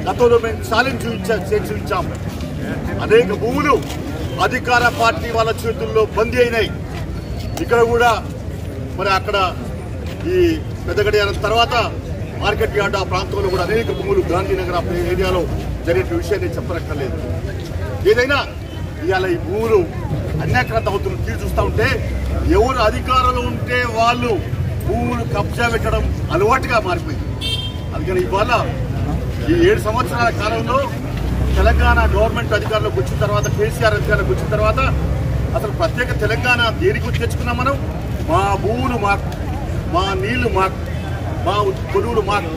గతంలో మేము సాలిం చూపించా చేసి చూపించాం అనేక భూములు అధికార పార్టీ వాళ్ళ చేతుల్లో బందీ అయినాయి ఇక్కడ కూడా మరి అక్కడ ఈ పెద్దగడియారం తర్వాత మార్కెట్ యార్డ్ ఆ ప్రాంతంలో కూడా అనేక భూములు గాంధీనగర్ ఆ ఏరియాలో జరిగే విషయాన్ని చెప్పనక్కర్లేదు ఏదైనా ఇవాళ ఈ భూములు అన్యాక్రాంత అవుతున్న తీరు చూస్తూ ఉంటే ఎవరు అధికారంలో ఉంటే వాళ్ళు భూములు కబ్జా పెట్టడం అలవాటుగా మారిపోయింది అందుకని ఇవాళ ఈ ఏడు సంవత్సరాల కాలంలో తెలంగాణ గవర్నమెంట్ అధికారంలోకి వచ్చిన తర్వాత కేసీఆర్ అధికారంలోకి వచ్చిన తర్వాత అసలు ప్రత్యేక తెలంగాణ దేనికి వచ్చి తెచ్చుకున్నాం మనం మా భూములు మాకు మా నీళ్లు మాకు మా కొలువులు మాకు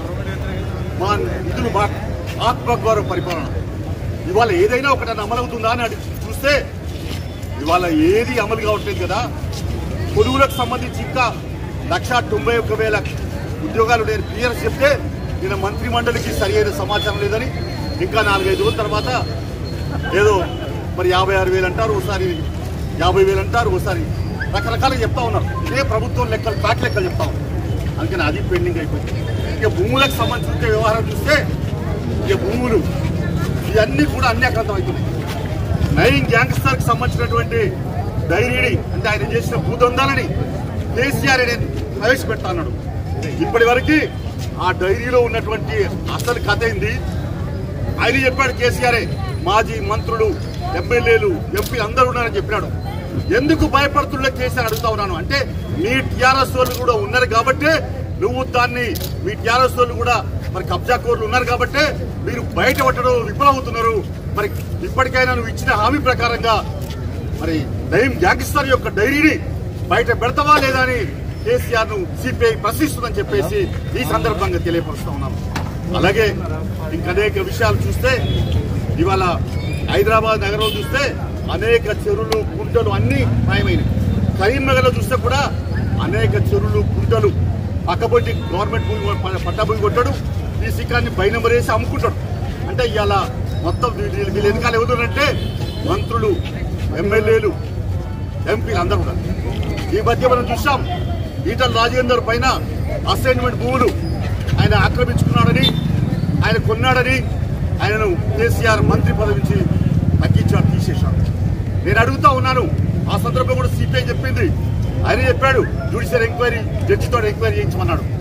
మా నిధులు మాకు ఆత్మగౌరవ పరిపాలన ఇవాళ ఏదైనా ఒకటి అమలవుతుందా అని అడిగి చూస్తే ఇవాళ ఏది అమలు కావట్లేదు కదా కొలువులకు సంబంధించి ఇంకా లక్ష తొంభై ఒక్క వేల ఉద్యోగాలు నేను క్లియర్ చెప్తే నిన్న మంత్రి మండలికి సరి అయిన సమాచారం లేదని ఇంకా నాలుగైదు రోజుల తర్వాత ఏదో మరి యాభై ఆరు వేలు అంటారు ఒకసారి యాభై వేలు అంటారు ఒకసారి రకరకాలుగా చెప్తా ఉన్నారు ఇదే ప్రభుత్వం లెక్కలు ట్రాక్ లెక్కలు చెప్తా ఉన్నారు అందుకని అది పెండింగ్ అయిపోయింది ఇక భూములకు సంబంధించిన వ్యవహారం చూస్తే ఇక భూములు ఇవన్నీ కూడా అన్యాక్రాంతం అవుతున్నాయి నైన్ గ్యాంగ్స్టర్ కి సంబంధించినటువంటి డైరీని అంటే ఆయన చేసిన భూదందాలని కేసీఆర్ అనేది ప్రవేశపెడతా అన్నాడు ఇప్పటి వరకు ఆ డైరీలో ఉన్నటువంటి అసలు కథ ఏంది ఆయన చెప్పాడు కేసీఆర్ మాజీ మంత్రులు ఎమ్మెల్యేలు ఎంపీ అందరూ ఉన్నారని చెప్పినాడు ఎందుకు భయపడుతుండే కేసీఆర్ అడుగుతా ఉన్నాను అంటే మీ టీఆర్ఎస్ వాళ్ళు కూడా ఉన్నారు కాబట్టే నువ్వు దాన్ని మీ టీఆర్ఎస్ వాళ్ళు కూడా మరి కబ్జా కోర్లు ఉన్నారు కాబట్టే మీరు బయట పట్టడం విఫలమవుతున్నారు మరి ఇప్పటికైనా నువ్వు ఇచ్చిన హామీ ప్రకారంగా మరి నయీం గ్యాంగ్స్టర్ యొక్క డైరీని బయట పెడతావా లేదా అని కేసీఆర్ ను సిపిఐ ప్రశ్నిస్తుందని చెప్పేసి ఈ సందర్భంగా తెలియపరుస్తా ఉన్నాం అలాగే ఇంకనేక విషయాలు చూస్తే ఇవాళ హైదరాబాద్ నగరంలో చూస్తే అనేక చెరువులు కుంటలు అన్ని మాయమైనవి కరీంనగర్ లో చూస్తే కూడా అనేక చెరువులు కుంటలు పక్కబొట్టి గవర్నమెంట్ భూమి ప- పట్టా భూమి కొట్టాడు ఈ శిఖరాన్ని పై నెంబర్ వేసి అమ్ముకుంటాడు అంటే ఇవాళ మొత్తం వీళ్ళ వీళ్ళ వెనకాల ఎవరున్నారంటే మంత్రులు ఎమ్మెల్యేలు ఎంపీలు అందరూ కూడా ఈ మధ్య మనం చూసాం ఈటల రాజేందర్ పైన అసైన్మెంట్ భూములు ఆయన ఆక్రమించుకున్నాడని ఆయన కొన్నాడని ఆయనను కేసీఆర్ మంత్రి పదవి నుంచి తగ్గించాడు తీసేశాడు నేను అడుగుతా ఉన్నాను ఆ సందర్భంగా కూడా సిపిఐ చెప్పింది ఆయన చెప్పాడు జ్యుడిషియల్ ఎంక్వైరీ జడ్జితో ఎంక్వైరీ చేయించమన్నాడు